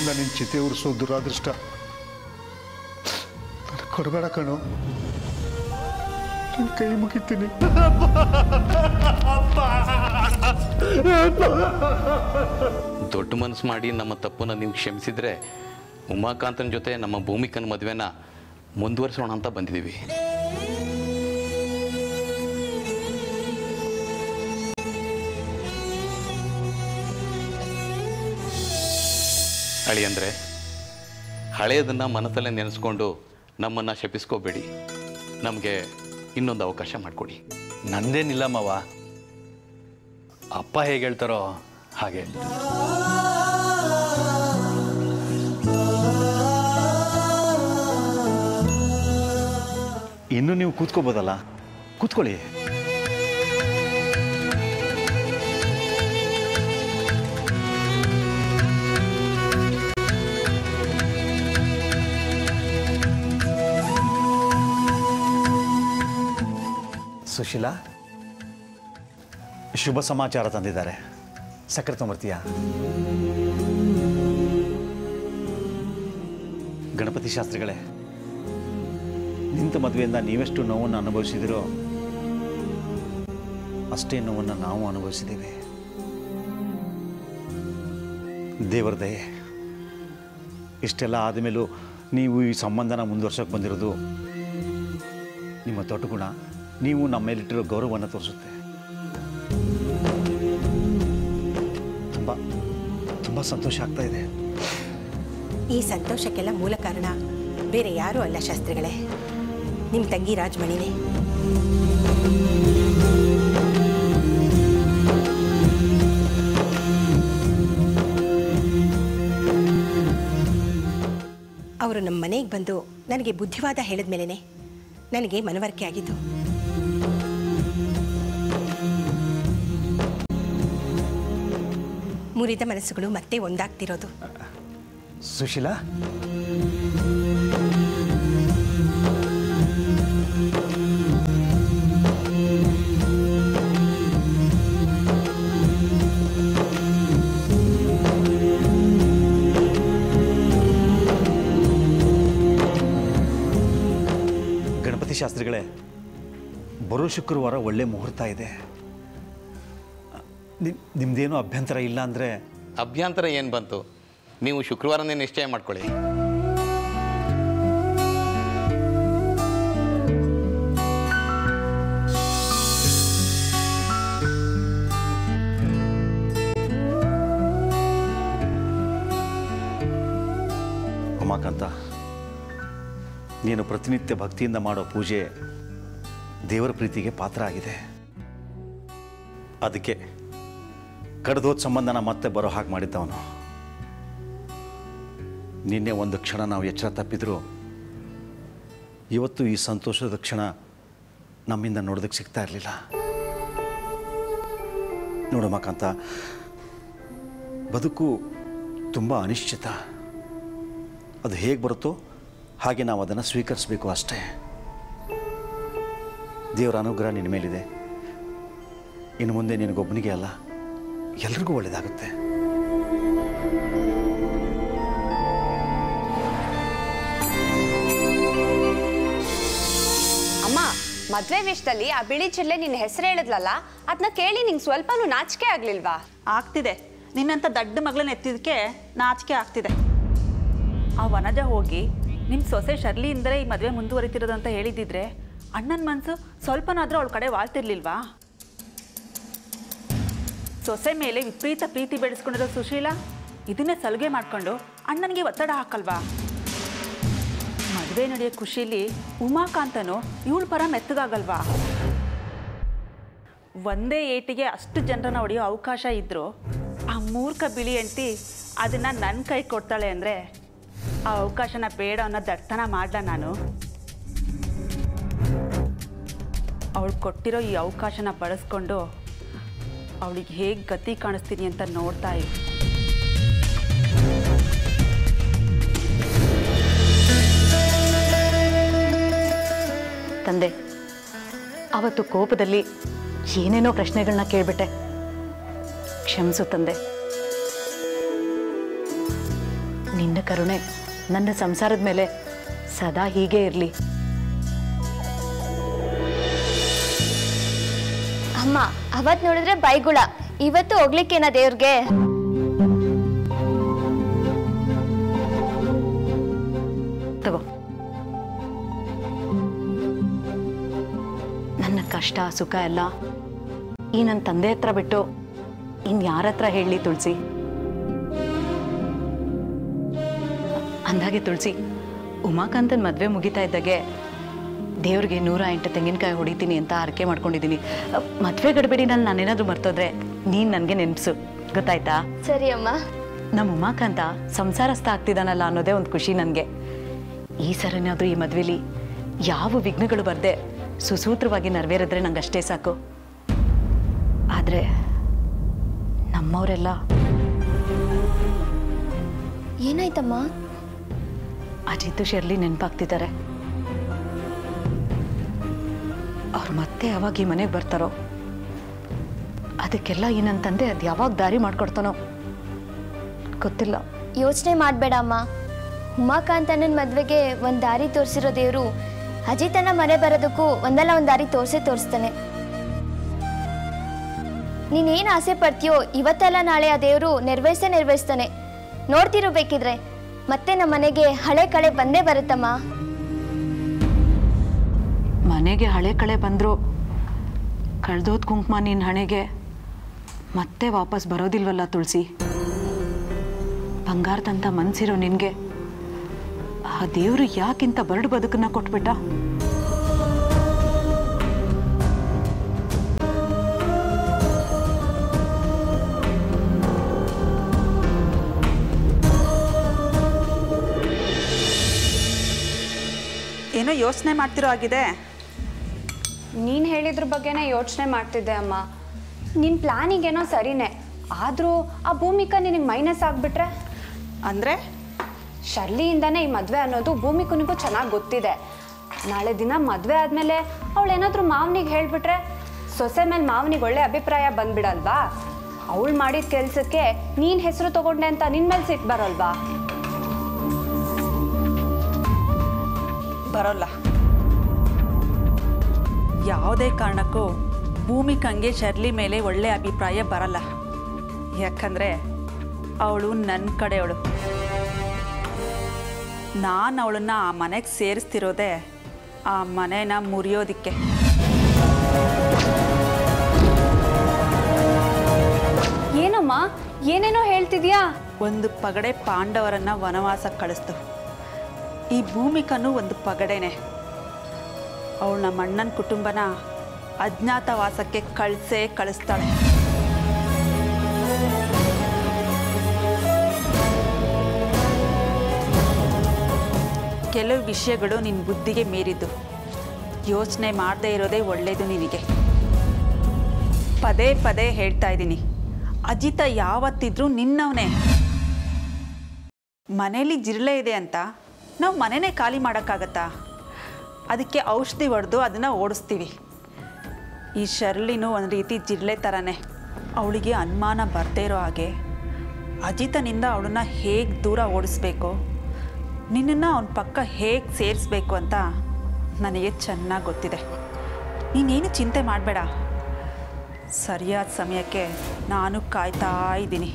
ಕೈಯಿಂದ ನಿನ್ನ ಚಿತೆ ಉರಿಸೋ ದುರಾದೃಷ್ಟ ನನಗೆ ಕೊಡಬೇಡ ಕಣೋ ನಿನ್ನ ಕೈ ಮುಗಿತೀನಿ ದೊಡ್ಡ ಮನಸ್ಸು ಮಾಡಿ ನಮ್ಮ ತಪ್ಪನ್ನ ನೀವು ಕ್ಷಮಿಸಿದ್ರೆ ಉಮಾಕಾಂತನ ಜೊತೆ ನಮ್ಮ ಭೂಮಿಕನ ಮದುವೆನ ಮುಂದುವರಿಸೋಣ ಅಂತ ಬಂದಿದ್ದೀವಿ ಅಳಿ ಅಂದರೆ ಹಳೆಯದನ್ನು ಮನಸ್ಸಲ್ಲೇ ನೆನೆಸ್ಕೊಂಡು ನಮ್ಮನ್ನು ಶಪಿಸ್ಕೋಬೇಡಿ ನಮಗೆ ಇನ್ನೊಂದು ಅವಕಾಶ ಮಾಡಿಕೊಡಿ ನಂದೇನಿಲ್ಲ ಮಾವ ಅಪ್ಪ ಹೇಗೆ ಹೇಳ್ತಾರೋ ಹಾಗೆ ಇನ್ನು ನೀವು ಕೂತ್ಕೋಬೋದಲ್ಲ ಕೂತ್ಕೊಳ್ಳಿ ಸುಶೀಲಾ ಶುಭ ಸಮಾಚಾರ ತಂದಿದ್ದಾರೆ ಸಕ್ಕರೆ ತೊಂಬರ್ತೀಯಾ ಗಣಪತಿ ಶಾಸ್ತ್ರಿಗಳೇ ನಿಂತ ಮದುವೆಯಿಂದ ನೀವೆಷ್ಟು ನೋವನ್ನು ಅನುಭವಿಸಿದಿರೋ ಅಷ್ಟೇ ನೋವನ್ನು ನಾವು ಅನುಭವಿಸಿದ್ದೇವೆ ದೇವರ ದಯೆ ಇಷ್ಟೆಲ್ಲ ಆದಮೇಲೂ ನೀವು ಈ ಸಂಬಂಧನ ಮುಂದುವರ್ಸೋಕೆ ಬಂದಿರೋದು ನಿಮ್ಮ ದೊಡ್ಡ ಗುಣ ನೀವು ನಮ್ಮ ಮೇಲಿಟ್ಟಿರೋ ಗೌರವವನ್ನು ತೋರಿಸುತ್ತೆ ತುಂಬ ತುಂಬ ಸಂತೋಷ ಆಗ್ತಾ ಇದೆ ಈ ಸಂತೋಷಕ್ಕೆಲ್ಲ ಮೂಲ ಕಾರಣ ಬೇರೆ ಯಾರೂ ಅಲ್ಲ ಶಾಸ್ತ್ರಿಗಳೇ ನಿಮ್ಮ ತಂಗಿ ರಾಜ್ಮಣಿನೇ ಅವರು ನಮ್ಮ ಮನೆಗೆ ಬಂದು ನನಗೆ ಬುದ್ಧಿವಾದ ಹೇಳಿದ ಮೇಲೇ ನನಗೆ ಮನವರಿಕೆ ಆಗಿದ್ದು ಮುರಿದ ಮನಸ್ಸುಗಳು ಮತ್ತೆ ಒಂದಾಗ್ತಿರೋದು ಸುಶೀಲಾ ಗಣಪತಿ ಶಾಸ್ತ್ರಿಗಳೇ ಬರೋ ಶುಕ್ರವಾರ ಒಳ್ಳೆ ಮುಹೂರ್ತ ಇದೆ ನಿಮ್ ನಿಮ್ದೇನೂ ಅಭ್ಯಂತರ ಇಲ್ಲ ಅಂದರೆ ಅಭ್ಯಂತರ ಏನು ಬಂತು ನೀವು ಶುಕ್ರವಾರನೇ ನಿಶ್ಚಯ ಮಾಡ್ಕೊಳ್ಳಿ ಉಮಾಕಾಂತ ನೀನು ಪ್ರತಿನಿತ್ಯ ಭಕ್ತಿಯಿಂದ ಮಾಡೋ ಪೂಜೆ ದೇವರ ಪ್ರೀತಿಗೆ ಪಾತ್ರ ಆಗಿದೆ ಅದಕ್ಕೆ ಕಡ್ದೋದ ಸಂಬಂಧನ ಮತ್ತೆ ಬರೋ ಹಾಗೆ ಮಾಡಿದ್ದವನು ನಿನ್ನೆ ಒಂದು ಕ್ಷಣ ನಾವು ಎಚ್ಚರ ತಪ್ಪಿದ್ರು ಇವತ್ತು ಈ ಸಂತೋಷದ ಕ್ಷಣ ನಮ್ಮಿಂದ ನೋಡೋದಕ್ಕೆ ಸಿಗ್ತಾ ಇರಲಿಲ್ಲ ನೋಡು ಉಮಾಕಾಂತ ಬದುಕು ತುಂಬ ಅನಿಶ್ಚಿತ ಅದು ಹೇಗೆ ಬರುತ್ತೋ ಹಾಗೆ ನಾವು ಅದನ್ನು ಸ್ವೀಕರಿಸಬೇಕು ಅಷ್ಟೇ ದೇವರ ಅನುಗ್ರಹ ನಿನ್ನ ಮೇಲಿದೆ ಇನ್ನು ಮುಂದೆ ನಿನಗೊಬ್ಬನಿಗೆ ಅಲ್ಲ ಎಲ್ರಿಗೂ ಒಳ್ಳೆಯದಾಗುತ್ತೆ ಅಮ್ಮ ಮದ್ವೆ ವಿಷಯದಲ್ಲಿ ಆ ಬಿಳಿ ಚಿಲ್ಲೆ ನಿನ್ನ ಹೆಸರು ಹೇಳಿದ್ಲಲ್ಲ ಅದನ್ನ ಕೇಳಿ ನಿಂಗೆ ಸ್ವಲ್ಪನೂ ನಾಚಿಕೆ ಆಗ್ಲಿಲ್ವಾ ಆಗ್ತಿದೆ ನಿನ್ನಂಥ ದಡ್ಡ ಮಗಳನ್ನ ಎತ್ತಿದಕ್ಕೆ ನಾಚಿಕೆ ಆಗ್ತಿದೆ ಆ ವನಜ ಹೋಗಿ ನಿಮ್ಮ ಸೊಸೆ ಶರ್ಲಿಯಿಂದಲೇ ಈ ಮದುವೆ ಮುಂದುವರಿತಿರೋದು ಅಂತ ಹೇಳಿದ್ದಿದ್ರೆ ಅಣ್ಣನ ಮನಸ್ಸು ಸ್ವಲ್ಪನಾದರೂ ಅವಳ ಕಡೆ ವಾಳ್ತಿರ್ಲಿಲ್ವಾ ಸೊಸೆ ಮೇಲೆ ವಿಪರೀತ ಪ್ರೀತಿ ಬೆಳೆಸ್ಕೊಂಡಿರೋ ಸುಶೀಲ ಇದನ್ನೇ ಸಲುಗೆ ಮಾಡ್ಕೊಂಡು ಅಣ್ಣನಿಗೆ ಒತ್ತಡ ಹಾಕಲ್ವಾ ಮದುವೆ ನಡೆಯೋ ಖುಷಿಲಿ ಉಮಾಕಾಂತನು ಇವಳ ಪರ ಮೆತ್ತಗಾಗಲ್ವಾ ಒಂದೇ ಏಟಿಗೆ ಅಷ್ಟು ಜನರನ್ನ ಹೊಡೆಯೋ ಅವಕಾಶ ಇದ್ದರೂ ಆ ಮೂರ್ಖ ಬಿಳಿ ಹೆಂಡ್ತಿ ಅದನ್ನು ನನ್ನ ಕೈ ಕೊಡ್ತಾಳೆ ಅಂದರೆ ಆ ಅವಕಾಶನ ಬೇಡ ಅನ್ನೋ ದಡ್ತನ ಮಾಡ್ಲ ನಾನು ಅವಳು ಕೊಟ್ಟಿರೋ ಈ ಅವಕಾಶನ ಬಳಸ್ಕೊಂಡು ಅವಳಿಗೆ ಹೇಗೆ ಗತಿ ಕಾಣಿಸ್ತೀನಿ ಅಂತ ನೋಡ್ತಾ ಇರು ತಂದೆ ಅವತ್ತು ಕೋಪದಲ್ಲಿ ಏನೇನೋ ಪ್ರಶ್ನೆಗಳನ್ನ ಕೇಳ್ಬಿಟ್ಟೆ ಕ್ಷಮಿಸು ತಂದೆ ನಿನ್ನ ಕರುಣೆ ನನ್ನ ಸಂಸಾರದ ಮೇಲೆ ಸದಾ ಹೀಗೆ ಇರಲಿ ಅಮ್ಮ ಅವತ್ ನೋಡಿದ್ರೆ ಬೈಗುಳ ಇವತ್ತು ಹೋಗ್ಲಿಕ್ಕೇನ ದೇವ್ರಿಗೆ ತಗೋ ನನ್ನ ಕಷ್ಟ ಸುಖ ಎಲ್ಲ ಈ ನನ್ನ ತಂದೆ ಹತ್ರ ಬಿಟ್ಟು ಇನ್ ಯಾರ ಹತ್ರ ಹೇಳಲಿ ತುಳಸಿ ಅಂದಾಗೆ ತುಳಸಿ ಉಮಾಕಾಂತನ್ ಮದುವೆ ಮುಗಿತಾ ಇದ್ದಾಗೆ ದೇವ್ರಿಗೆ ನೂರ ಎಂಟು ತೆಂಗಿನಕಾಯಿ ಹೊಡಿತೀನಿ ಅಂತ ಆರಕೆ ಮಾಡ್ಕೊಂಡಿದ್ದೀನಿ ಮದುವೆ ಗಡಬೇಡಿನಲ್ಲಿ ನಾನೇನಾದರೂ ಮರ್ತೋದ್ರೆ ನೀನು ನನಗೆ ನೆನಪಿಸು ಗೊತ್ತಾಯ್ತಾ ಸರಿ ಅಮ್ಮ ನಮ್ಮ ಉಮಾಕಾಂತ ಸಂಸಾರಸ್ಥ ಆಗ್ತಿದ್ದಾನಲ್ಲ ಅನ್ನೋದೇ ಒಂದು ಖುಷಿ ನನಗೆ ಈ ಸರನಾದರೂ ಈ ಮದುವೆಲಿ ಯಾವ ವಿಘ್ನಗಳು ಬರದೆ ಸುಸೂತ್ರವಾಗಿ ನೆರವೇರಿದ್ರೆ ನಂಗೆ ಅಷ್ಟೇ ಸಾಕು ಆದರೆ ನಮ್ಮವರೆಲ್ಲ ಏನಾಯ್ತಮ್ಮ ಅಜಿತ್ ಶೆರ್ಲಿ ನೆನಪಾಗ್ತಿದ್ದಾರೆ ಅವ್ರು ಮತ್ತೆ ಯಾವಾಗ ಈ ಮನೆಗೆ ಬರ್ತಾರೋ ಅದಕ್ಕೆಲ್ಲ ಈ ನನ್ನ ತಂದೆ ಅದು ಯಾವಾಗ ದಾರಿ ಮಾಡ್ಕೊಡ್ತಾನೋ ಗೊತ್ತಿಲ್ಲ ಯೋಚನೆ ಮಾಡಬೇಡ ಅಮ್ಮ ಉಮಾಕಾಂತಣ್ಣನ ಮದ್ವೆಗೆ ಒಂದು ದಾರಿ ತೋರಿಸಿರೋ ದೇವರು ಅಜಿತನ ಮನೆ ಬರೋದಕ್ಕೂ ಒಂದಲ್ಲ ಒಂದು ದಾರಿ ತೋರಿಸೇ ತೋರಿಸ್ತಾನೆ ನೀನೇನು ಆಸೆ ಪಡ್ತೀಯೋ ಇವತ್ತಲ್ಲ ನಾಳೆ ಆ ದೇವರು ನೆರವೇರಿಸೇ ನೆರವೇರಿಸ್ತಾನೆ ನೋಡ್ತಿರೋ ಬೇಕಿದ್ರೆ ಮತ್ತೆ ನಮ್ಮ ಮನೆಗೆ ಹಳೆ ಕಳೆ ಬಂದೇ ಬರುತ್ತಮ್ಮ ಮನೆಗೆ ಹಳೆ ಕಳೆ ಬಂದರೂ ಕಳ್ದೋದ್ ಕುಂಕುಮ ನಿನ್ನ ಹಣೆಗೆ ಮತ್ತೆ ವಾಪಸ್ ಬರೋದಿಲ್ವಲ್ಲ ತುಳಸಿ ಬಂಗಾರದಂಥ ಮನ್ಸಿರೋ ನಿನಗೆ ಆ ದೇವರು ಯಾಕಿಂತ ಬರಡು ಬದುಕನ್ನ ಕೊಟ್ಬಿಟ್ಟ ಏನೋ ಯೋಚನೆ ಮಾಡ್ತಿರೋ ಆಗಿದೆ ನೀನು ಹೇಳಿದ್ರ ಬಗ್ಗೆನೇ ಯೋಚನೆ ಮಾಡ್ತಿದ್ದೆ ಅಮ್ಮ ನಿನ್ನ ಪ್ಲ್ಯಾನಿಗೇನೋ ಸರಿನೇ ಆದರೂ ಆ ಭೂಮಿಕಾ ನಿನಗೆ ಮೈನಸ್ ಆಗಿಬಿಟ್ರೆ ಅಂದರೆ ಶರ್ಲಿಯಿಂದನೇ ಈ ಮದುವೆ ಅನ್ನೋದು ಭೂಮಿಕನಿಗೂ ಚೆನ್ನಾಗಿ ಗೊತ್ತಿದೆ ನಾಳೆ ದಿನ ಮದುವೆ ಆದಮೇಲೆ ಅವಳೇನಾದರೂ ಮಾವನಿಗೆ ಹೇಳಿಬಿಟ್ರೆ ಸೊಸೆ ಮೇಲೆ ಮಾವನಿಗೆ ಒಳ್ಳೆ ಅಭಿಪ್ರಾಯ ಬಂದ್ಬಿಡಲ್ವಾ ಅವಳು ಮಾಡಿದ ಕೆಲಸಕ್ಕೆ ನೀನು ಹೆಸರು ತಗೊಂಡೆ ಅಂತ ನಿನ್ನ ಮೇಲೆ ಸಿಟ್ಟು ಬರೋಲ್ವಾ ಬರೋಲ್ಲ ಯಾವುದೇ ಕಾರಣಕ್ಕೂ ಭೂಮಿಕಂಗೆ ಶರ್ಲಿ ಮೇಲೆ ಒಳ್ಳೆ ಅಭಿಪ್ರಾಯ ಬರಲ್ಲ ಯಾಕಂದರೆ ಅವಳು ನನ್ನ ಕಡೆಯವಳು ನಾನು ಅವಳನ್ನ ಆ ಮನೆಗೆ ಸೇರಿಸ್ತಿರೋದೇ ಆ ಮನೆನ ಮುರಿಯೋದಿಕ್ಕೆ ಏನಮ್ಮ ಏನೇನೋ ಹೇಳ್ತಿದ್ಯಾ ಒಂದು ಪಗಡೆ ಪಾಂಡವರನ್ನ ವನವಾಸ ಕಳಿಸ್ತು ಈ ಭೂಮಿಕನು ಒಂದು ಪಗಡೆನೆ ಅವಳು ನಮ್ಮ ಅಣ್ಣನ ಕುಟುಂಬನ ಅಜ್ಞಾತವಾಸಕ್ಕೆ ಕಳಿಸೇ ಕಳಿಸ್ತಾಳೆ ಕೆಲವು ವಿಷಯಗಳು ನಿನ್ನ ಬುದ್ಧಿಗೆ ಮೀರಿದ್ದು ಯೋಚನೆ ಮಾಡದೇ ಇರೋದೇ ಒಳ್ಳೆಯದು ನಿನಗೆ ಪದೇ ಪದೇ ಹೇಳ್ತಾ ಇದ್ದೀನಿ ಅಜಿತ ಯಾವತ್ತಿದ್ರೂ ನಿನ್ನವನೇ ಮನೇಲಿ ಜಿರಳೆ ಇದೆ ಅಂತ ನಾವು ಮನೆನೇ ಖಾಲಿ ಮಾಡೋಕ್ಕಾಗತ್ತಾ ಅದಕ್ಕೆ ಔಷಧಿ ಹೊಡೆದು ಅದನ್ನು ಓಡಿಸ್ತೀವಿ ಈ ಶರ್ಲಿನೂ ಒಂದು ರೀತಿ ಜಿರಳೆ ಥರನೇ ಅವಳಿಗೆ ಅನುಮಾನ ಬರ್ದೇ ಇರೋ ಹಾಗೆ ಅಜಿತನಿಂದ ಅವಳನ್ನ ಹೇಗೆ ದೂರ ಓಡಿಸ್ಬೇಕು ನಿನ್ನನ್ನು ಅವನ ಪಕ್ಕ ಹೇಗೆ ಸೇರಿಸ್ಬೇಕು ಅಂತ ನನಗೆ ಚೆನ್ನಾಗಿ ಗೊತ್ತಿದೆ ನೀನೇನು ಚಿಂತೆ ಮಾಡಬೇಡ ಸರಿಯಾದ ಸಮಯಕ್ಕೆ ನಾನು ಕಾಯ್ತಾ ಇದ್ದೀನಿ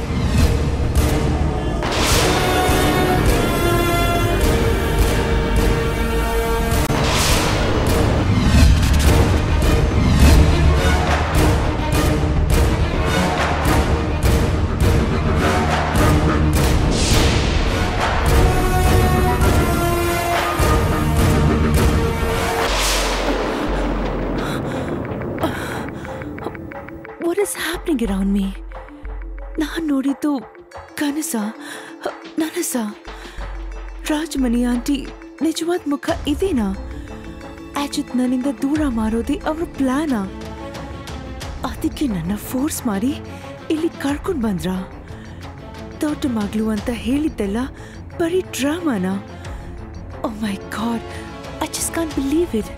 what is happening around me ನಾನು ನೋಡಿದ್ದು ಕನಸ ನನಸ ರಾಜಮಣಿ ಆಂಟಿ ನಿಜವಾದ ಮುಖ ಇದೇನಾ ಅಜಿತ್ ನನ್ನಿಂದ ದೂರ ಮಾರೋದೇ ಅವ್ರ ಪ್ಲಾನಾ ಅದಕ್ಕೆ ನನ್ನ ಫೋರ್ಸ್ ಮಾಡಿ ಇಲ್ಲಿ ಕರ್ಕೊಂಡು ಬಂದ್ರ ದೊಡ್ಡ ಮಗಳು ಅಂತ ಹೇಳಿದ್ದೆಲ್ಲ ಬರೀ ಡ್ರಾಮಾನ oh my god I just can't believe it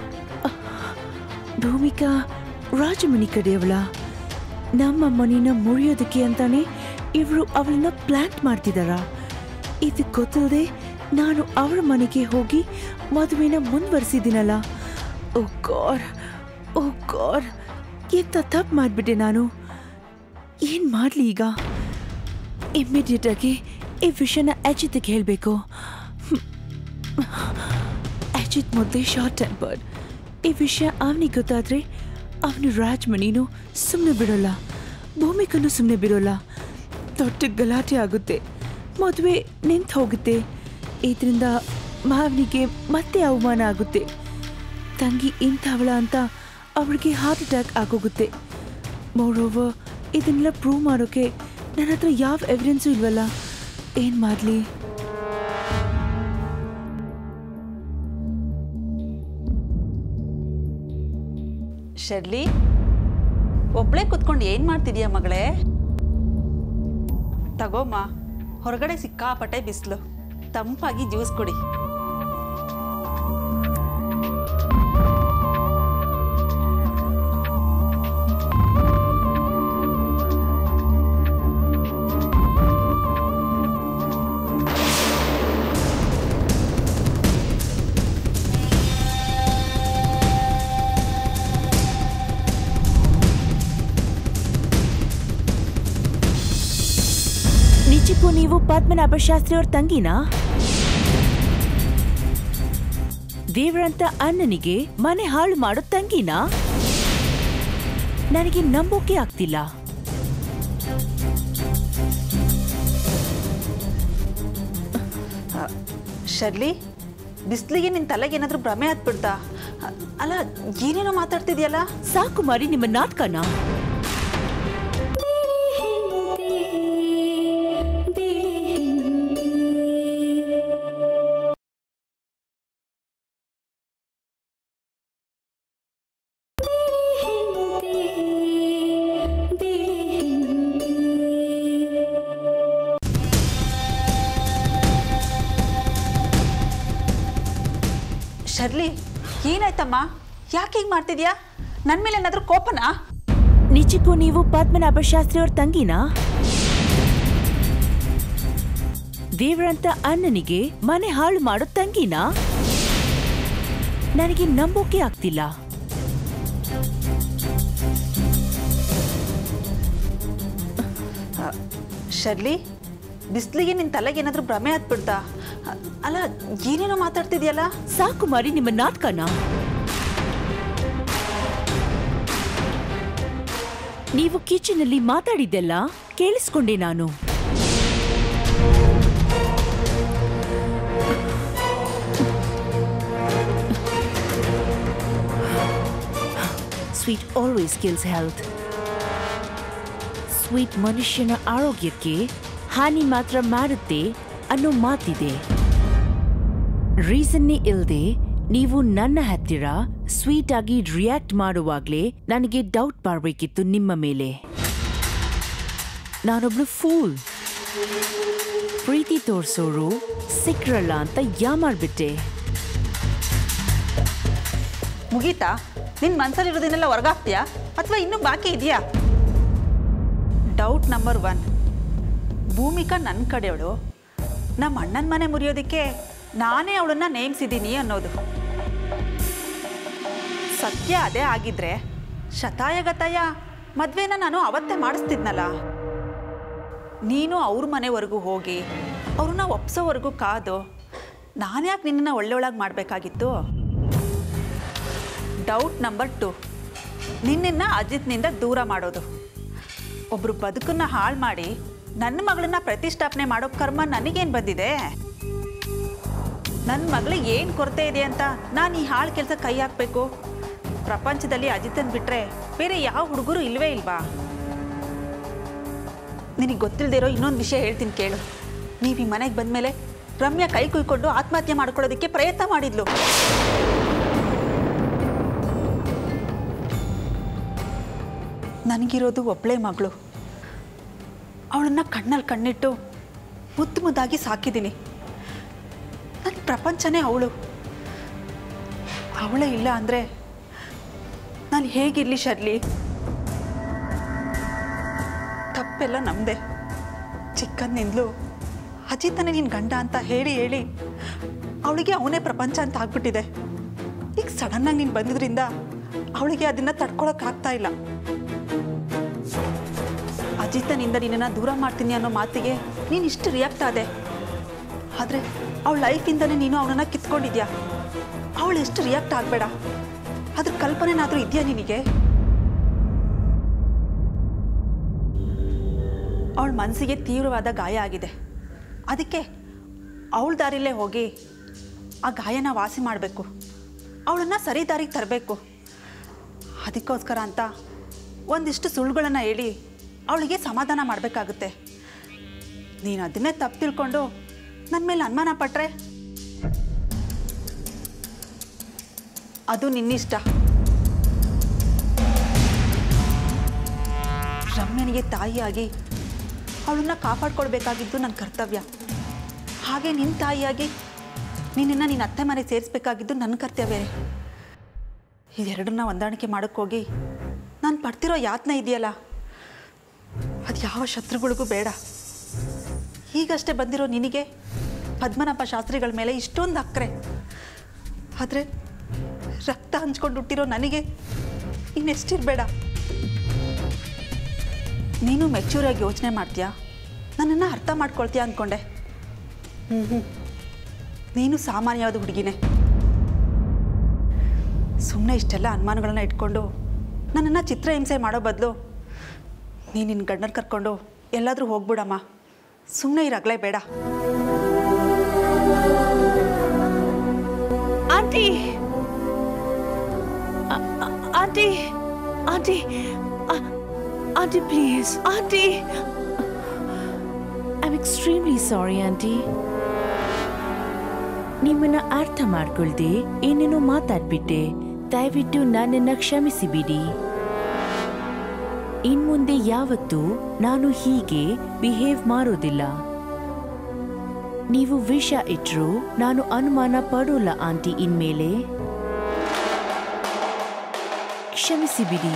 Bhoomika Rajamani ಕಡೆಯವಳ ನಮ್ಮ ಮನಿನ ಮುರಿಯೋದಕ್ಕೆ ಅಂತಾನೆ ಇವರು ಅವಳನ್ನ ಪ್ಲಾಂಟ್ ಮಾಡ್ತಿದಾರ ಇದು ಗೊತ್ತಿಲ್ಲದೆ ನಾನು ಅವರ ಮನೆಗೆ ಹೋಗಿ ಮದುವೆನ ಮುಂದುವರಿಸಿದ್ದೀನಲ್ಲ ಓ ಗಾಡ್ ಓ ಗಾಡ್ ಎಂತ ತಪ್ಪು ಮಾಡಿಬಿಟ್ಟೆ ನಾನು ಏನು ಮಾಡಲಿ ಈಗ ಇಮ್ಮಿಡಿಯೇಟ್ ಆಗಿ ಈ ವಿಷಯನ ಅಜಿತ್ಗೆ ಹೇಳಬೇಕು ಅಜಿತ್ ಮೊದಲೇ ಶಾರ್ಟ್ ಟೆಂಪರ್ಡ್ ಈ ವಿಷಯ ಅವನಿಗೆ ಗೊತ್ತಾದ್ರೆ ಅವನು ರಾಜ್ಮಣಿನೂ ಸುಮ್ಮನೆ ಬಿಡೋಲ್ಲ ಭೂಮಿಕನ್ನು ಸುಮ್ಮನೆ ಬಿಡೋಲ್ಲ ದೊಡ್ಡ ಗಲಾಟೆ ಆಗುತ್ತೆ ಮದುವೆ ನಿಂತು ಹೋಗುತ್ತೆ ಇದರಿಂದ ಮಾವನಿಗೆ ಮತ್ತೆ ಅವಮಾನ ಆಗುತ್ತೆ ತಂಗಿ ಇಂಥವಳ ಅಂತ ಅವಳಿಗೆ ಹಾರ್ಟ್ ಅಟ್ಯಾಕ್ ಆಗೋಗುತ್ತೆ ಮೋರೋವರ್ ಇದನ್ನೆಲ್ಲ ಪ್ರೂವ್ ಮಾಡೋಕೆ ನನ್ನ ಹತ್ರ ಯಾವ ಎವಿಡೆನ್ಸು ಇಲ್ವಲ್ಲ ಏನು ಮಾಡಲಿ ಶರ್ಲಿ ಒಬ್ಳೆ ಕುತ್ಕೊಂಡು ಏನು ಮಾಡ್ತಿದೀಯ ಮಗಳೇ ತಗೋಮ್ಮ ಹೊರಗಡೆ ಸಿಕ್ಕಾಪಟ್ಟೆ ಬಿಸಿಲು ತಂಪಾಗಿ ಜ್ಯೂಸ್ ಕುಡಿ ನಿಜಕ್ಕೂ ನೀವು ಪದ್ಮನಾಭ ಶಾಸ್ತ್ರಿ ಅವ್ರ ತಂಗಿನಾ ದೇವರಂತ ಅಣ್ಣನಿಗೆ ಮನೆ ಹಾಳು ಮಾಡೋ ತಂಗಿನಾ ನನಗೆ ನಂಬೋಕೆ ಆಗ್ತಿಲ್ಲ ಶರ್ಲಿ ಬಿಸಿಲಿಗೆ ನಿನ್ನ ತಲೆಗೆ ಏನಾದರೂ ಭ್ರಮೆ ಹತ್ಬಿಡ್ತಾ ಅ- ಅಲ್ಲ ಏನೇನೋ ಮಾತಾಡ್ತಿದ್ಯಲ್ಲ ಸಾಕು ಮಾರಿ ನಿಮ್ಮ ನಾಟಕನ ಶರ್ಲಿ ಏನಾಯ್ತಮ್ಮ ಯಾಕೆ ಹೀಗೆ ಮಾಡ್ತಿದ್ಯಾ ನನ್ನ ಮೇಲೆ ಏನಾದರೂ ಕೋಪನಾ ನಿಜಕ್ಕೂ ನೀವು ಪದ್ಮನಾಭ ಶಾಸ್ತ್ರಿ ಅವ್ರ ತಂಗಿನಾ ದೇವರಂತ ಅಣ್ಣನಿಗೆ ಮನೆ ಹಾಳು ಮಾಡೋ ತಂಗಿನಾ ನನಗೆ ನಂಬೋಕೆ ಆಗ್ತಿಲ್ಲ ಶರ್ಲಿ ಬಿಸಿಲಿಗೆ ನಿನ್ನ ತಲೆಗೆ ಏನಾದರೂ ಭ್ರಮೆ ಹತ್ಬಿಡ್ತಾ ಅ- ಅಲ್ಲ ಏನೇನೋ ಮಾತಾಡ್ತಿದ್ಯಲ್ಲ ಸಾಕು ಮಾರಿ ನಿಮ್ಮ ನಾಟಕನ ನೀವು ಕಿಚನ್ ಅಲ್ಲಿ ಮಾತಾಡಿದ್ದೆಲ್ಲ ಕೇಳಿಸ್ಕೊಂಡೆ ನಾನು sweet always kills health sweet ಮನುಷ್ಯನ ಆರೋಗ್ಯಕ್ಕೆ ಹಾನಿ ಮಾತ್ರ ಮಾಡುತ್ತೆ ಅನ್ನೋ ಮಾತಿದೆ ರೀಸನ್ನೇ ಇಲ್ಲದೆ ನೀವು ನನ್ನ ಹತ್ತಿರ ಸ್ವೀಟ್ ಆಗಿ ರಿಯಾಕ್ಟ್ ಮಾಡುವಾಗ್ಲೇ ನನಗೆ ಡೌಟ್ ಮಾಡಬೇಕಿತ್ತು ನಿಮ್ಮ ಮೇಲೆ ನಾನೊಬ್ಳು ಫೂಲ್ ಪ್ರೀತಿ ತೋರ್ಸೋರು ಸಿಕ್ರಲ್ಲ ಅಂತ ಯಾಮಾಡ್ಬಿಟ್ಟೆ ಮುಗೀತಾ ನಿನ್ನ ಮನಸ್ಸಲ್ಲಿರೋದನ್ನೆಲ್ಲ ಹೊರಗಾಕ್ತೀಯಾ ಅಥವಾ ಇನ್ನೂ ಬಾಕಿ ಇದೆಯಾ ಡೌಟ್ ನಂಬರ್ ಒನ್ ಭೂಮಿಕಾ ನನ್ನ ಕಡೆಯವಳು ನಮ್ಮ ಅಣ್ಣನ ಮನೆ ಮುರಿಯೋದಕ್ಕೆ ನಾನೇ ಅವಳನ್ನ ನೇಮಿಸಿದ್ದೀನಿ ಅನ್ನೋದು ಸತ್ಯ ಅದೇ ಆಗಿದ್ರೆ ಶತಾಯಗತಾಯ ಮದುವೆನ ನಾನು ಅವತ್ತೇ ಮಾಡಿಸ್ತಿದ್ನಲ್ಲ ನೀನು ಅವ್ರ ಮನೆವರೆಗೂ ಹೋಗಿ ಅವ್ರನ್ನ ಒಪ್ಸೋವರೆಗೂ ಕಾದು ನಾನ್ಯಾಕೆ ನಿನ್ನನ್ನು ಒಳ್ಳೆಯೊಳಗೆ ಮಾಡಬೇಕಾಗಿತ್ತು ಡೌಟ್ ನಂಬರ್ ಟು ನಿನ್ನನ್ನು ಅಜಿತ್ನಿಂದ ದೂರ ಮಾಡೋದು ಒಬ್ಬರು ಬದುಕನ್ನ ಹಾಳು ಮಾಡಿ ನನ್ನ ಮಗಳನ್ನ ಪ್ರತಿಷ್ಠಾಪನೆ ಮಾಡೋ ಕರ್ಮ ನನಗೇನು ಬಂದಿದೆ ನನ್ನ ಮಗಳಿಗೆ ಏನು ಕೊರತೆ ಇದೆ ಅಂತ ನಾನು ಈ ಹಾಳು ಕೆಲಸ ಕೈ ಹಾಕಬೇಕು ಪ್ರಪಂಚದಲ್ಲಿ ಅಜಿತನ್ ಬಿಟ್ಟರೆ ಬೇರೆ ಯಾವ ಹುಡುಗರು ಇಲ್ವೇ ಇಲ್ವಾ ನಿನಗೆ ಗೊತ್ತಿಲ್ಲದೆ ಇರೋ ಇನ್ನೊಂದು ವಿಷಯ ಹೇಳ್ತೀನಿ ಕೇಳು ನೀವು ಈ ಮನೆಗೆ ಬಂದಮೇಲೆ ರಮ್ಯಾ ಕೈ ಕುಯ್ಕೊಂಡು ಆತ್ಮಹತ್ಯೆ ಮಾಡ್ಕೊಳ್ಳೋದಕ್ಕೆ ಪ್ರಯತ್ನ ಮಾಡಿದ್ಲು ನನಗಿರೋದು ಒಬ್ಬಳೇ ಮಗಳು ಅವಳನ್ನ ಕಣ್ಣಲ್ಲಿ ಕಣ್ಣಿಟ್ಟು ಮುದ್ದು ಮುದ್ದಾಗಿ ಸಾಕಿದ್ದೀನಿ ನನ್ನ ಪ್ರಪಂಚನೇ ಅವಳು ಅವಳೇ ಇಲ್ಲ ಅಂದರೆ ನಾನು ಹೇಗಿರಲಿ ಶರ್ಲಿ ತಪ್ಪೆಲ್ಲ ನಮ್ಮದೆ ಚಿಕ್ಕಂದಿಂದಲೂ ಅಜಿತನೇ ನಿನ್ನ ಗಂಡ ಅಂತ ಹೇಳಿ ಹೇಳಿ ಅವಳಿಗೆ ಅವನೇ ಪ್ರಪಂಚ ಅಂತ ಆಗ್ಬಿಟ್ಟಿದೆ ಈಗ ಸಡನ್ನಾಗಿ ನೀನು ಬಂದಿದ್ರಿಂದ ಅವಳಿಗೆ ಅದನ್ನು ತಡ್ಕೊಳಕ್ಕಾಗ್ತಾ ಇಲ್ಲ ಅಜಿತನಿಂದ ನಿನ್ನನ್ನು ದೂರ ಮಾಡ್ತೀನಿ ಅನ್ನೋ ಮಾತಿಗೆ ನೀನು ಇಷ್ಟು ರಿಯಾಕ್ಟ್ ಆದೆ ಆದರೆ ಅವಳ ಲೈಫಿಂದನೇ ನೀನು ಅವನನ್ನು ಕಿತ್ಕೊಂಡಿದ್ಯಾ ಅವಳು ಎಷ್ಟು ರಿಯಾಕ್ಟ್ ಆಗಬೇಡ ಅದ್ರ ಕಲ್ಪನೆನಾದರೂ ಇದೆಯಾ ನಿನಗೆ ಅವಳ ಮನಸ್ಸಿಗೆ ತೀವ್ರವಾದ ಗಾಯ ಆಗಿದೆ ಅದಕ್ಕೆ ಅವಳ ದಾರಿಲೇ ಹೋಗಿ ಆ ಗಾಯನ ವಾಸಿ ಮಾಡಬೇಕು ಅವಳನ್ನು ಸರಿ ದಾರಿಗೆ ತರಬೇಕು ಅದಕ್ಕೋಸ್ಕರ ಅಂತ ಒಂದಿಷ್ಟು ಸುಳ್ಳುಗಳನ್ನು ಹೇಳಿ ಅವಳಿಗೆ ಸಮಾಧಾನ ಮಾಡಬೇಕಾಗುತ್ತೆ ನೀನು ಅದನ್ನೇ ತಪ್ಪು ತಿಳ್ಕೊಂಡು ನನ್ನ ಮೇಲೆ ಅನುಮಾನ ಪಟ್ಟರೆ ಅದು ನಿನ್ನಿಷ್ಟ ರಮ್ಯನಿಗೆ ತಾಯಿಯಾಗಿ ಅವಳನ್ನ ಕಾಪಾಡ್ಕೊಳ್ಬೇಕಾಗಿದ್ದು ನನ್ನ ಕರ್ತವ್ಯ ಹಾಗೆ ನಿನ್ನ ತಾಯಿಯಾಗಿ ನಿನ್ನನ್ನು ನಿನ್ನ ಅತ್ತೆ ಮನೆಗೆ ಸೇರಿಸ್ಬೇಕಾಗಿದ್ದು ನನ್ನ ಕರ್ತವ್ಯವೇ ಇದೆರಡನ್ನ ಹೊಂದಾಣಿಕೆ ಮಾಡೋಕ್ಕೋಗಿ ನಾನು ಪಡ್ತಿರೋ ಯಾತನೆ ಇದೆಯಲ್ಲ ಅದು ಯಾವ ಶತ್ರುಗಳಿಗೂ ಬೇಡ ಈಗಷ್ಟೇ ಬಂದಿರೋ ನಿನಗೆ ಪದ್ಮನಾಭ ಶಾಸ್ತ್ರಿಗಳ ಮೇಲೆ ಇಷ್ಟೊಂದು ಅಕ್ರೆ ಆದರೆ ರಕ್ತ ಹಂಚ್ಕೊಂಡು ಹುಟ್ಟಿರೋ ನನಗೆ ಇನ್ನೆಷ್ಟಿರಬೇಡ ನೀನು ಮೆಚ್ಯೂರಾಗಿ ಯೋಚನೆ ಮಾಡ್ತೀಯಾ ನನ್ನನ್ನು ಅರ್ಥ ಮಾಡ್ಕೊಳ್ತೀಯಾ ಅಂದ್ಕೊಂಡೆ ಹ್ಞೂ ಹ್ಞೂ ನೀನು ಸಾಮಾನ್ಯವಾದ ಹುಡುಗಿನೇ ಸುಮ್ಮನೆ ಇಷ್ಟೆಲ್ಲ ಅನುಮಾನಗಳನ್ನ ಇಟ್ಕೊಂಡು ನನ್ನನ್ನು ಚಿತ್ರಹಿಂಸೆ ಮಾಡೋ ಬದಲು ನೀನು ನಿನ್ನ ಗಂಡನ ಕರ್ಕೊಂಡು ಎಲ್ಲಾದರೂ ಹೋಗ್ಬಿಡಮ್ಮ ಸುಮ್ಮನೆ ಇರಾಗಲೇ ಬೇಡ ಆಂಟಿ ಆ- ಆ- ಆಂಟಿ ಆಂಟಿ ಆ- aunty please aunty I am extremely sorry aunty ನಿಮ್ಮನ್ನ ಅರ್ಥ ಮಾಡ್ಕೊಳ್ದೆ ಏನೇನೋ ಮಾತಾಡ್ಬಿಟ್ಟೆ ದಯವಿಟ್ಟು ನನ್ನನ್ನ ಕ್ಷಮಿಸಿ ಬಿಡಿ ಇನ್ಮುಂದೆ ಯಾವತ್ತೂ ನಾನು ಹೀಗೆ ಬಿಹೇವ್ ಮಾಡೋದಿಲ್ಲ ನೀವು ವಿಷ ಇಟ್ರು ನಾನು ಅನುಮಾನ ಪಡೋಲ್ಲ ಆಂಟಿ ಇನ್ಮೇಲೆ ಕ್ಷಮಿಸಿ ಬಿಡಿ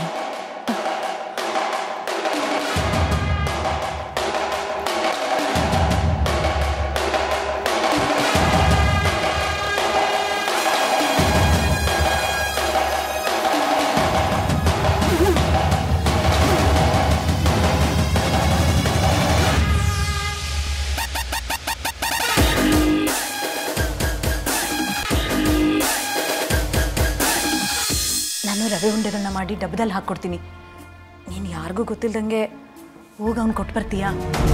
ನಾನು ರವೆ ಉಂಡೆಗಳನ್ನ ಮಾಡಿ ಡಬ್ಬದಲ್ಲಿ ಹಾಕ್ಕೊಡ್ತೀನಿ ನೀನು ಯಾರಿಗೂ ಗೊತ್ತಿಲ್ದಂಗೆ ಹೋಗಿ ಅವ್ನು ಕೊಟ್ಟು ಬರ್ತೀಯಾ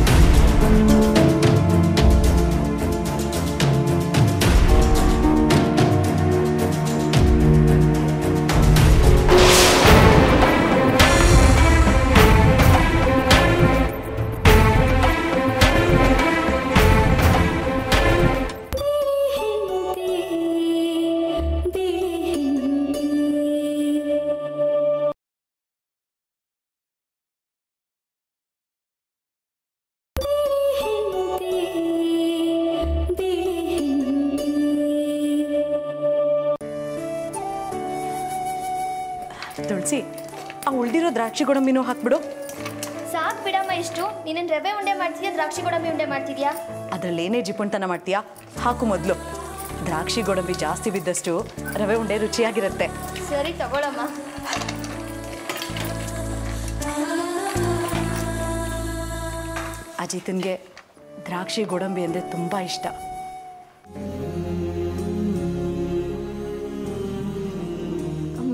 ತುಳಸಿ ಆ ಉಳ್ದಿರೋ ದ್ರಾಕ್ಷಿ ಗೋಡಂಬಿನೂ ಹಾಕ್ಬಿಡು ಸಾಕ್ ಬಿಡಮ್ಮ ಇಷ್ಟು ನೀನೇನು ರವೆ ಉಂಡೆ ಮಾಡ್ತಿದ್ಯಾ ದ್ರಾಕ್ಷಿ ಗೋಡಂಬಿ ಉಂಡೆ ಮಾಡ್ತಿದ್ಯಾ ಅದರಲ್ಲಿ ಏನೇ ಜಿಪುಣ್ತನ ಮಾಡ್ತೀಯಾ ಹಾಕು ಮೊದಲು ದ್ರಾಕ್ಷಿ ಗೋಡಂಬಿ ಜಾಸ್ತಿ ಬಿದ್ದಷ್ಟು ರವೆ ಉಂಡೆ ರುಚಿಯಾಗಿರುತ್ತೆ ಸರಿ ತಗೊಳಮ್ಮ ಅಜಿತನ್ಗೆ ದ್ರಾಕ್ಷಿ ಗೋಡಂಬಿ ಅಂದರೆ ತುಂಬ ಇಷ್ಟ ಅಮ್ಮ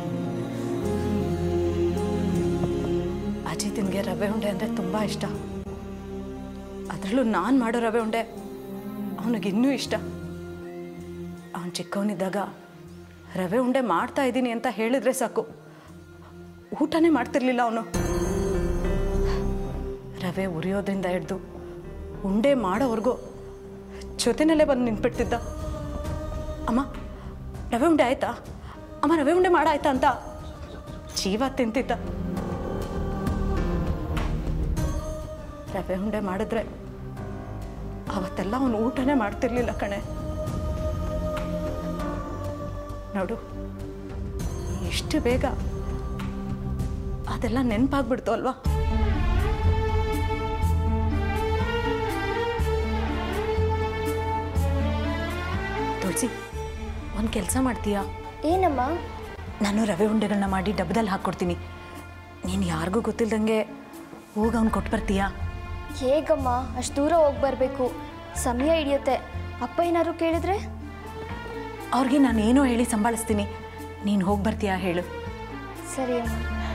ಅಜಿತನ್ಗೆ ರವೆ ಉಂಡೆ ಅಂದರೆ ತುಂಬ ಇಷ್ಟ ಅದರಲ್ಲೂ ನಾನು ಮಾಡೋ ರವೆ ಉಂಡೆ ಅವನಿಗಿನ್ನೂ ಇಷ್ಟ ಅವನು ಚಿಕ್ಕವನಿದ್ದಾಗ ರವೆ ಉಂಡೆ ಮಾಡ್ತಾ ಇದ್ದೀನಿ ಅಂತ ಹೇಳಿದ್ರೆ ಸಾಕು ಊಟನೇ ಮಾಡ್ತಿರ್ಲಿಲ್ಲ ಅವನು ರವೆ ಉರಿಯೋದ್ರಿಂದ ಹಿಡ್ದು ಉಂಡೆ ಮಾಡೋವರೆಗೂ ಜೊತೆನಲ್ಲೇ ಬಂದು ನಿಂತ್ಬಿಡ್ತಿದ್ದ ಅಮ್ಮ ರವೆ ಉಂಡೆ ಆಯ್ತಾ ಅಮ್ಮ ರವೆ ಉಂಡೆ ಮಾಡಾಯ್ತಾ ಅಂತ ಜೀವ ತಿಂತಿದ್ದ ರವೆ ಉಂಡೆ ಮಾಡಿದ್ರೆ ಅವತ್ತೆಲ್ಲ ಅವನು ಊಟನೇ ಮಾಡ್ತಿರ್ಲಿಲ್ಲ ಕಣೆ ನೋಡು ಎಷ್ಟು ಬೇಗ ಅದೆಲ್ಲ ನೆನಪಾಗ್ಬಿಡ್ತು ಅಲ್ವಾ ತುಳಸಿ ಒಂದು ಕೆಲಸ ಮಾಡ್ತೀಯಾ ಏನಮ್ಮ ನಾನು ರವೆ ಉಂಡೆಗಳನ್ನ ಮಾಡಿ ಡಬ್ಬದಲ್ಲಿ ಹಾಕ್ಕೊಡ್ತೀನಿ ನೀನು ಯಾರಿಗೂ ಗೊತ್ತಿಲ್ದಂಗೆ ಹೋಗಿ ಅವ್ನು ಕೊಟ್ಟು ಬರ್ತೀಯಾ ಹೇಗಮ್ಮ ಅಷ್ಟು ದೂರ ಹೋಗಿ ಬರಬೇಕು ಸಮಯ ಹಿಡಿಯುತ್ತೆ ಅಪ್ಪ ಏನಾದ್ರು ಕೇಳಿದ್ರೆ ಅವ್ರಿಗೆ ನಾನು ಏನೋ ಹೇಳಿ ಸಂಭಾಳಿಸ್ತೀನಿ ನೀನು ಹೋಗಿ ಬರ್ತೀಯಾ ಹೇಳು ಸರಿ ಅಮ್ಮ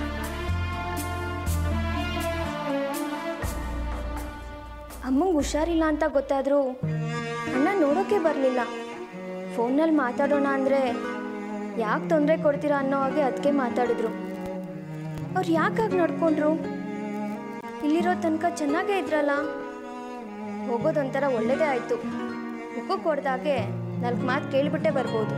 ಅಮ್ಮಂಗೆ ಹುಷಾರಿಲ್ಲ ಅಂತ ಗೊತ್ತಾದರೂ ಅಣ್ಣ ನೋಡೋಕೆ ಬರಲಿಲ್ಲ ಫೋನಲ್ಲಿ ಮಾತಾಡೋಣ ಅಂದರೆ ಯಾಕೆ ತೊಂದರೆ ಕೊಡ್ತೀರಾ ಅನ್ನೋ ಹಾಗೆ ಅದಕ್ಕೆ ಮಾತಾಡಿದ್ರು ಅವ್ರು ಯಾಕಾಗಿ ನಡ್ಕೊಂಡ್ರು ಇಲ್ಲಿರೋ ತನಕ ಚೆನ್ನಾಗೇ ಇದ್ರಲ್ಲ ಹೋಗೋದೊಂಥರ ಒಳ್ಳೇದೇ ಆಯಿತು ಮುಖಕ್ಕೆ ಹೊಡೆದಾಗೆ ನಾಲ್ಕು ಮಾತು ಕೇಳಿಬಿಟ್ಟೆ ಬರ್ಬೋದು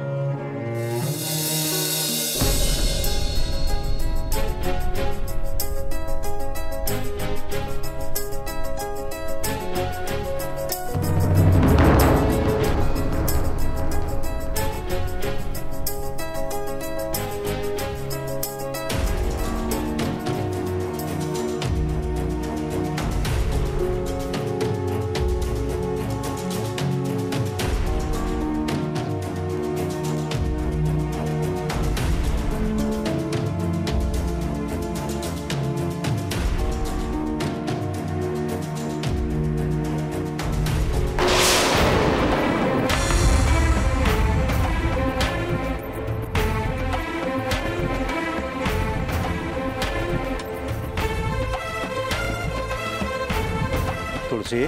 ತುಳಸಿ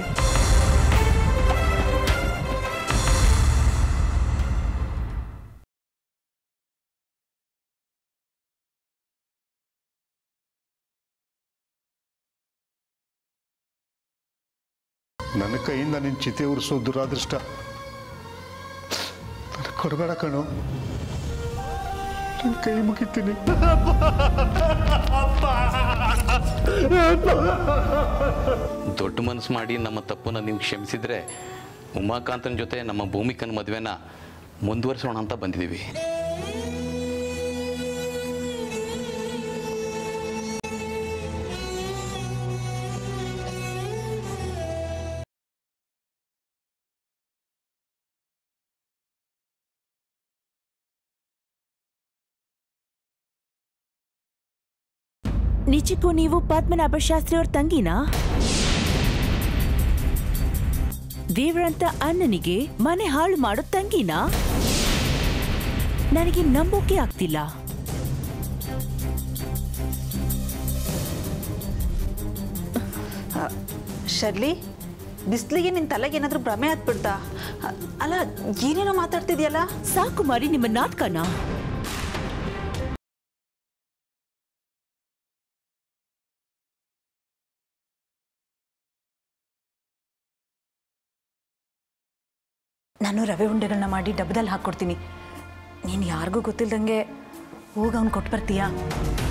ನನ್ನ ಕೈಯಿಂದ ನಿನ್ನ ಚಿತೆ ಉರಿಸೋ ದುರಾದೃಷ್ಟ ನನಗೆ ಕೊಡಬೇಡ ಕಣೋ ನಿನ್ನ ಕೈ ಮುಗಿತೀನಿ ದೊಡ್ಡ ಮನಸ್ಸು ಮಾಡಿ ನಮ್ಮ ತಪ್ಪನ್ನ ನೀವು ಕ್ಷಮಿಸಿದ್ರೆ ಉಮಾಕಾಂತನ ಜೊತೆ ನಮ್ಮ ಭೂಮಿಕನ ಮದುವೆನ ಮುಂದುವರಿಸೋಣ ಅಂತ ಬಂದಿದ್ದೀವಿ ನಿಜಕ್ಕೂ ನೀವು ಪದ್ಮನಾಭ ಶಾಸ್ತ್ರಿ ಅವ್ರ ತಂಗಿನಾ ದೇವರಂತ ಅಣ್ಣನಿಗೆ ಮನೆ ಹಾಳು ಮಾಡೋ ತಂಗಿನಾ ನನಗೆ ನಂಬೋಕೆ ಆಗ್ತಿಲ್ಲ ಶರ್ಲಿ ಬಿಸ್ಲಿಗೆ ನಿನ್ನ ತಲೆಗೆ ಏನಾದರೂ ಭ್ರಮೆ ಹತ್ಬಿಡ್ತಾ ಅ- ಅಲ್ಲ ಏನೇನೋ ಮಾತಾಡ್ತಿದ್ಯಲ್ಲ ಸಾಕು ಮಾರಿ ನಿಮ್ಮ ನಾಟಕನ ನಾನು ರವೆ ಉಂಡೆಗಳನ್ನ ಮಾಡಿ ಡಬ್ಬದಲ್ಲಿ ಹಾಕ್ಕೊಡ್ತೀನಿ ನೀನು ಯಾರಿಗೂ ಗೊತ್ತಿಲ್ದಂಗೆ ಹೋಗಿ ಅವ್ನು ಕೊಟ್ಟು ಬರ್ತೀಯಾ